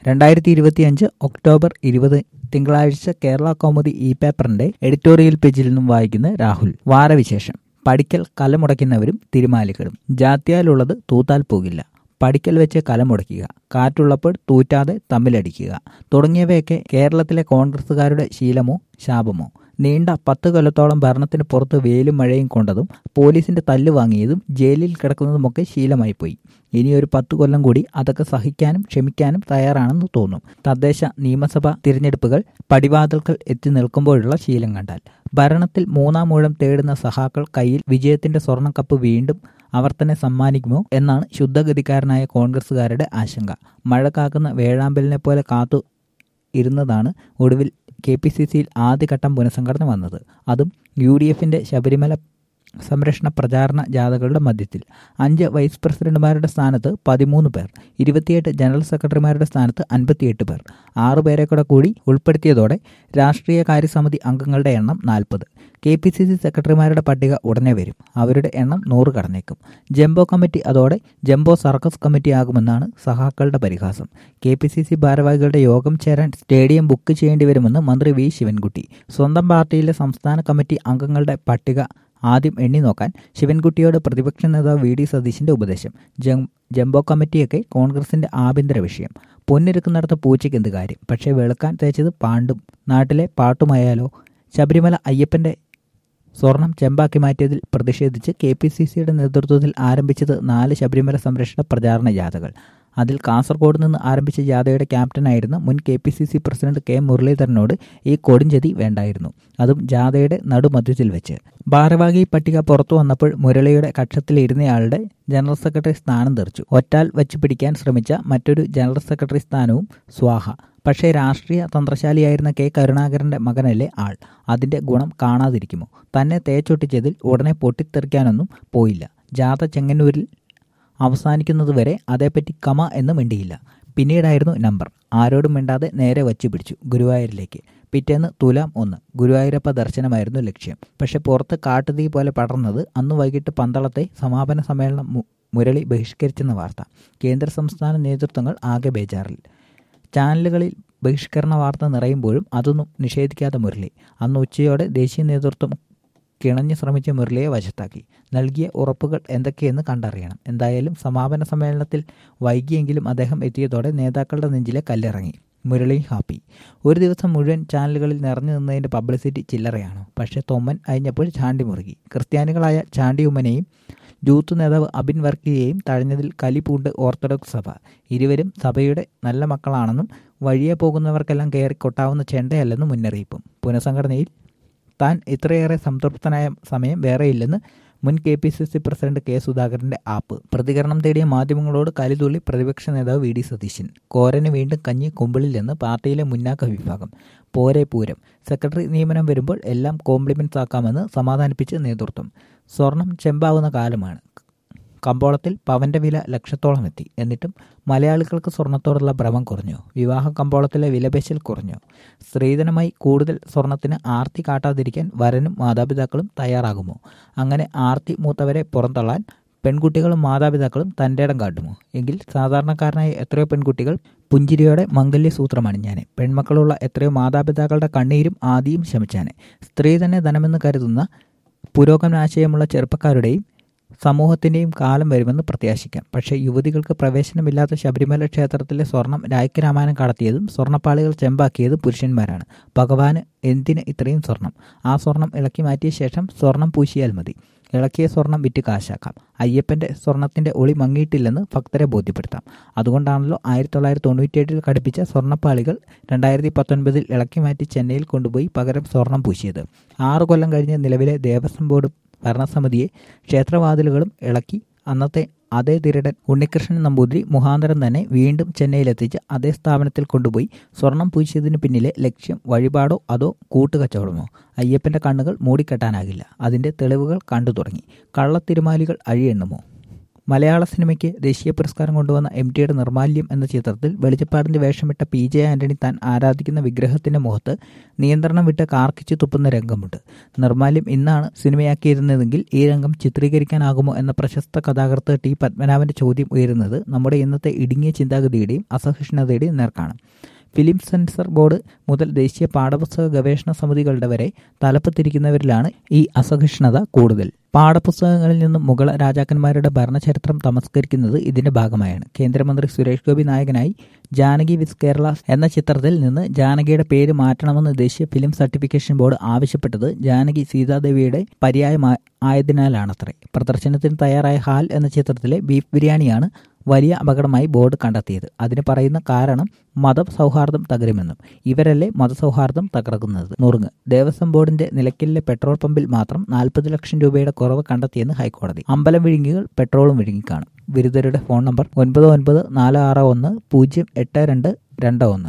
രണ്ടായിരത്തി ഇരുപത്തിയഞ്ച് ഒക്ടോബർ ഇരുപത് തിങ്കളാഴ്ച കേരള കൗമുദി ഇ പേപ്പറിന്റെ എഡിറ്റോറിയൽ പേജിൽ നിന്നും വായിക്കുന്ന രാഹുൽ വാരവിശേഷം പഠിക്കൽ കലമുടയ്ക്കുന്നവരും തിരുമാലികളും ജാത്യാലുള്ളത് തൂത്താൽ പോകില്ല പഠിക്കൽ വെച്ച് കലമുടയ്ക്കുക കാറ്റുള്ളപ്പോൾ തൂറ്റാതെ തമ്മിലടിക്കുക തുടങ്ങിയവയൊക്കെ കേരളത്തിലെ കോൺഗ്രസുകാരുടെ ശീലമോ ശാപമോ നീണ്ട പത്ത് കൊല്ലത്തോളം ഭരണത്തിന് പുറത്ത് വെയിലും മഴയും കൊണ്ടതും പോലീസിന്റെ തല്ല് വാങ്ങിയതും ജയിലിൽ കിടക്കുന്നതുമൊക്കെ ശീലമായിപ്പോയി ഇനിയൊരു പത്ത് കൊല്ലം കൂടി അതൊക്കെ സഹിക്കാനും ക്ഷമിക്കാനും തയ്യാറാണെന്ന് തോന്നും തദ്ദേശ നിയമസഭാ തിരഞ്ഞെടുപ്പുകൾ പടിവാതിൽക്കൽ എത്തി നിൽക്കുമ്പോഴുള്ള ശീലം കണ്ടാൽ ഭരണത്തിൽ മൂന്നാം മൂഴം തേടുന്ന സഹാക്കൾ കയ്യിൽ വിജയത്തിന്റെ സ്വർണ്ണക്കപ്പ് വീണ്ടും അവർ തന്നെ സമ്മാനിക്കുമോ എന്നാണ് ശുദ്ധഗതിക്കാരനായ കോൺഗ്രസുകാരുടെ ആശങ്ക മഴ കാക്കുന്ന വേഴാമ്പലിനെ പോലെ കാത്തു ഇരുന്നതാണ് ഒടുവിൽ കെ പി സി സിയിൽ ആദ്യഘട്ടം പുനഃസംഘടന വന്നത് അതും യു ഡി എഫിന്റെ ശബരിമല സംരക്ഷണ പ്രചാരണ ജാഥകളുടെ മധ്യത്തിൽ അഞ്ച് വൈസ് പ്രസിഡന്റുമാരുടെ സ്ഥാനത്ത് പതിമൂന്ന് പേർ ഇരുപത്തിയെട്ട് ജനറൽ സെക്രട്ടറിമാരുടെ സ്ഥാനത്ത് അൻപത്തിയെട്ട് പേർ ആറു പേരെ കൂടെ കൂടി ഉൾപ്പെടുത്തിയതോടെ രാഷ്ട്രീയ കാര്യസമിതി അംഗങ്ങളുടെ എണ്ണം നാൽപ്പത് കെ പി സി സി സെക്രട്ടറിമാരുടെ പട്ടിക ഉടനെ വരും അവരുടെ എണ്ണം നൂറ് കടന്നേക്കും ജംബോ കമ്മിറ്റി അതോടെ ജംബോ സർക്കസ് കമ്മിറ്റി ആകുമെന്നാണ് സഹാക്കളുടെ പരിഹാസം കെ പി സി സി ഭാരവാഹികളുടെ യോഗം ചേരാൻ സ്റ്റേഡിയം ബുക്ക് ചെയ്യേണ്ടി വരുമെന്ന് മന്ത്രി വി ശിവൻകുട്ടി സ്വന്തം പാർട്ടിയിലെ സംസ്ഥാന കമ്മിറ്റി അംഗങ്ങളുടെ പട്ടിക ആദ്യം എണ്ണി നോക്കാൻ ശിവൻകുട്ടിയോട് പ്രതിപക്ഷ നേതാവ് വി ഡി സതീശിന്റെ ഉപദേശം ജംബോ കമ്മിറ്റിയൊക്കെ കോൺഗ്രസിന്റെ ആഭ്യന്തര വിഷയം പൊന്നിരുക്കുന്നിടത്ത് പൂച്ചയ്ക്ക് എന്ത് കാര്യം പക്ഷേ വെളുക്കാൻ തേച്ചത് പാണ്ടും നാട്ടിലെ പാട്ടുമായാലോ ശബരിമല അയ്യപ്പന്റെ സ്വർണം ചെമ്പാക്കി മാറ്റിയതിൽ പ്രതിഷേധിച്ച് കെ പി സി സിയുടെ നേതൃത്വത്തിൽ ആരംഭിച്ചത് നാല് ശബരിമല സംരക്ഷണ പ്രചാരണ ജാഥകൾ അതിൽ കാസർഗോഡ് നിന്ന് ആരംഭിച്ച ജാഥയുടെ ക്യാപ്റ്റനായിരുന്ന മുൻ K P C C president K മുരളീധരനോട് ഈ കൊടുംചതി വേണ്ടായിരുന്നു അതും ജാഥയുടെ നടുമധ്യത്തിൽ വെച്ച് ഭാരവാഹി പട്ടിക പുറത്തു വന്നപ്പോൾ മുരളിയുടെ കക്ഷത്തിലിരുന്നയാളുടെ ജനറൽ സെക്രട്ടറി സ്ഥാനം തെറിച്ചു ഒറ്റാൽ വച്ച് പിടിക്കാൻ ശ്രമിച്ച മറ്റൊരു ജനറൽ സെക്രട്ടറി സ്ഥാനവും സ്വാഹ പക്ഷേ രാഷ്ട്രീയ തന്ത്രശാലിയായിരുന്ന കെ കരുണാകരന്റെ മകനല്ലേ ആൾ അതിന്റെ ഗുണം കാണാതിരിക്കുമോ തന്നെ തേച്ചൊട്ടിച്ചതിൽ ഉടനെ പൊട്ടിത്തെറിക്കാനൊന്നും പോയില്ല ജാഥ ചെങ്ങന്നൂരിൽ അവസാനിക്കുന്നതുവരെ അതേപ്പറ്റി കമ എന്ന് മിണ്ടിയില്ല പിന്നീടായിരുന്നു നമ്പർ ആരോടും മിണ്ടാതെ നേരെ വച്ചു പിടിച്ചു ഗുരുവായൂരിലേക്ക് പിറ്റേന്ന് തുലാം ഒന്ന് ഗുരുവായൂരപ്പ ദർശനമായിരുന്നു ലക്ഷ്യം പക്ഷെ പുറത്ത് കാട്ടുതീ പോലെ പടർന്നത് അന്ന് വൈകിട്ട് പന്തളത്തെ സമാപന സമ്മേളനം മുരളി ബഹിഷ്കരിച്ചെന്ന വാർത്ത കേന്ദ്ര സംസ്ഥാന നേതൃത്വങ്ങൾ ആകെ ബേജാറിൽ ചാനലുകളിൽ ബഹിഷ്കരണ വാർത്ത നിറയുമ്പോഴും അതൊന്നും നിഷേധിക്കാതെ മുരളി അന്ന് ഉച്ചയോടെ ദേശീയ നേതൃത്വം കിണഞ്ഞു ശ്രമിച്ച മുരളിയെ വശത്താക്കി നൽകിയ ഉറപ്പുകൾ എന്തൊക്കെയെന്ന് കണ്ടറിയണം എന്തായാലും സമാപന സമ്മേളനത്തിൽ വൈകിയെങ്കിലും അദ്ദേഹം എത്തിയതോടെ നേതാക്കളുടെ നെഞ്ചിലെ കല്ലിറങ്ങി മുരളി ഹാപ്പി ഒരു ദിവസം മുഴുവൻ ചാനലുകളിൽ നിറഞ്ഞു നിന്നതിൻ്റെ പബ്ലിസിറ്റി ചില്ലറയാണ് പക്ഷേ തൊമ്മൻ അഴിഞ്ഞപ്പോൾ ചാണ്ടി മുറുകി ക്രിസ്ത്യാനികളായ ചാണ്ടി ഉമ്മനെയും ജൂത്ത് നേതാവ് അബിൻ വർക്കിയെയും തഴഞ്ഞതിൽ കലിപൂണ്ട് ഓർത്തഡോക്സ് സഭ ഇരുവരും സഭയുടെ നല്ല മക്കളാണെന്നും വഴിയെ പോകുന്നവർക്കെല്ലാം കയറി കൊട്ടാവുന്ന ചെണ്ടയല്ലെന്നും മുന്നറിയിപ്പും പുനഃസംഘടനയിൽ താൻ ഇത്രയേറെ സംതൃപ്തനായ സമയം വേറെയില്ലെന്ന് മുൻ K P C C president K സുധാകരന്റെ ആപ്പ് പ്രതികരണം തേടിയ മാധ്യമങ്ങളോട് കലിതുള്ളി പ്രതിപക്ഷ നേതാവ് വി ഡി സതീശൻ കോരന് വീണ്ടും കഞ്ഞി കുമ്പിളില്ലെന്ന് പാർട്ടിയിലെ മുന്നാക്ക വിഭാഗം പോരെ പൂരം സെക്രട്ടറി നിയമനം വരുമ്പോൾ എല്ലാം കോംപ്ലിമെന്റ്സ് ആക്കാമെന്ന് സമാധാനിപ്പിച്ച് നേതൃത്വം സ്വർണം ചെമ്പാവുന്ന കാലമാണ് കമ്പോളത്തിൽ പവന്റെ വില ലക്ഷത്തോളം എത്തി എന്നിട്ടും മലയാളികൾക്ക് സ്വർണത്തോടുള്ള ഭ്രമം കുറഞ്ഞു വിവാഹ കമ്പോളത്തിലെ വിലപേശൽ കുറഞ്ഞു സ്ത്രീധനമായി കൂടുതൽ സ്വർണത്തിന് ആർത്തി കാട്ടാതിരിക്കാൻ വരനും മാതാപിതാക്കളും തയ്യാറാകുമോ അങ്ങനെ ആർത്തി മൂത്തവരെ പുറന്തള്ളാൻ പെൺകുട്ടികളും മാതാപിതാക്കളും തൻ്റെ ഇടം കാട്ടുമോ എങ്കിൽ സാധാരണക്കാരനായ എത്രയോ പെൺകുട്ടികൾ പുഞ്ചിരിയോടെ മംഗല്യസൂത്രമണിഞ്ഞാനെ പെൺമക്കളുള്ള എത്രയോ മാതാപിതാക്കളുടെ കണ്ണീരും ആദിയും ശമിച്ചാനെ സ്ത്രീ തന്നെ ധനമെന്ന് കരുതുന്ന പുരോഗമനാശയമുള്ള ചെറുപ്പക്കാരുടെയും സമൂഹത്തിൻ്റെയും കാലം വരുമെന്ന് പ്രത്യാശിക്കാം പക്ഷേ യുവതികൾക്ക് പ്രവേശനമില്ലാത്ത ശബരിമല ക്ഷേത്രത്തിലെ സ്വർണം രായ്ക്കരാമായണം കടത്തിയതും സ്വർണ്ണപ്പാളികൾ ചെമ്പാക്കിയതും പുരുഷന്മാരാണ് ഭഗവാന് എന്തിന് ഇത്രയും സ്വർണം ആ സ്വർണം ഇളക്കി മാറ്റിയ ശേഷം സ്വർണം പൂശിയാൽ മതി ഇളക്കിയ സ്വർണം വിറ്റ് കാശാക്കാം അയ്യപ്പൻ്റെ സ്വർണത്തിൻ്റെ ഒളി മങ്ങിയിട്ടില്ലെന്ന് ഭക്തരെ ബോധ്യപ്പെടുത്താം അതുകൊണ്ടാണല്ലോ ആയിരത്തി തൊള്ളായിരത്തി തൊണ്ണൂറ്റിയെട്ടിൽ ഘടിപ്പിച്ച സ്വർണ്ണപ്പാളികൾ രണ്ടായിരത്തി പത്തൊൻപതിൽ ഇളക്കി മാറ്റി ചെന്നൈയിൽ കൊണ്ടുപോയി പകരം സ്വർണം പൂശിയത് ആറു കൊല്ലം കഴിഞ്ഞ് നിലവിലെ ദേവസ്വം ബോർഡ് ഭരണസമിതിയെ ക്ഷേത്രവാതിലുകളും ഇളക്കി അന്നത്തെ അതേ തിരടൻ ഉണ്ണികൃഷ്ണൻ നമ്പൂതിരി മുഖാന്തരം തന്നെ വീണ്ടും ചെന്നൈയിലെത്തിച്ച് അതേ സ്ഥാപനത്തിൽ കൊണ്ടുപോയി സ്വർണം പൂശിയതിനു പിന്നിലെ ലക്ഷ്യം വഴിപാടോ അതോ കൂട്ടുകച്ചവടമോ അയ്യപ്പന്റെ കണ്ണുകൾ മൂടിക്കെട്ടാനാകില്ല അതിന്റെ തെളിവുകൾ കണ്ടു തുടങ്ങി കള്ളത്തിരുമാലികൾ അഴിയെണ്ണുമോ മലയാള സിനിമയ്ക്ക് ദേശീയ പുരസ്കാരം കൊണ്ടുവന്ന എം ടിയുടെ നിർമാല്യം എന്ന ചിത്രത്തിൽ വെളിച്ചപ്പാടിന്റെ വേഷമിട്ട പി ജെ ആന്റണി താൻ ആരാധിക്കുന്ന വിഗ്രഹത്തിന്റെ മുഖത്ത് നിയന്ത്രണം വിട്ട് കാർക്കിച്ചു തുപ്പുന്ന രംഗമുണ്ട് നിർമാല്യം ഇന്നാണ് സിനിമയാക്കിയിരുന്നതെങ്കിൽ ഈ രംഗം ചിത്രീകരിക്കാനാകുമോ എന്ന പ്രശസ്ത കഥാകൃത്ത് ടി പത്മനാഭന്റെ ചോദ്യം ഉയരുന്നത് നമ്മുടെ ഇന്നത്തെ ഇടുങ്ങിയ ചിന്താഗതിയുടെയും അസഹിഷ്ണുതയുടെയും നേർക്കാണ് ഫിലിം സെൻസർ ബോർഡ് മുതൽ ദേശീയ പാഠപുസ്തക ഗവേഷണ സമിതികളുടെ വരെ തലപ്പത്തിരിക്കുന്നവരിലാണ് ഈ അസഹിഷ്ണുത കൂടുതൽ പാഠപുസ്തകങ്ങളിൽ നിന്നും മുഗള രാജാക്കന്മാരുടെ ഭരണചരിത്രം തമസ്കരിക്കുന്നത് ഇതിന്റെ ഭാഗമായാണ് കേന്ദ്രമന്ത്രി സുരേഷ് ഗോപി നായകനായി ജാനകി വിസ് കേരള എന്ന ചിത്രത്തിൽ നിന്ന് ജാനകിയുടെ പേര് മാറ്റണമെന്ന് ദേശീയ ഫിലിം സർട്ടിഫിക്കേഷൻ ബോർഡ് ആവശ്യപ്പെട്ടത് ജാനകി സീതാദേവിയുടെ പര്യായമായതിനാലാണത്രേ പ്രദർശനത്തിന് തയ്യാറായ ഹാൽ എന്ന ചിത്രത്തിലെ ബീഫ് ബിരിയാണിയാണ് വലിയ അപകടമായി ബോർഡ് കണ്ടെത്തിയത് അതിന് പറയുന്ന കാരണം മത സൗഹാർദ്ദം തകരുമെന്നും ഇവരല്ലേ മതസൗഹാർദ്ദം തകർക്കുന്നത് നുറുങ്ങ് ദേവസ്വം ബോർഡിന്റെ നിലയ്ക്കലിലെ പെട്രോൾ പമ്പിൽ മാത്രം നാൽപ്പത് ലക്ഷം രൂപയുടെ കുറവ് കണ്ടെത്തിയെന്ന് ഹൈക്കോടതി അമ്പലം വിഴുങ്ങികൾ പെട്രോളും വിഴുങ്ങിക്കാണും ബിരുദരുടെ ഫോൺ നമ്പർ ഒൻപത് ഒൻപത് നാല് ആറ് ഒന്ന് പൂജ്യം എട്ട് രണ്ട് രണ്ട് ഒന്ന്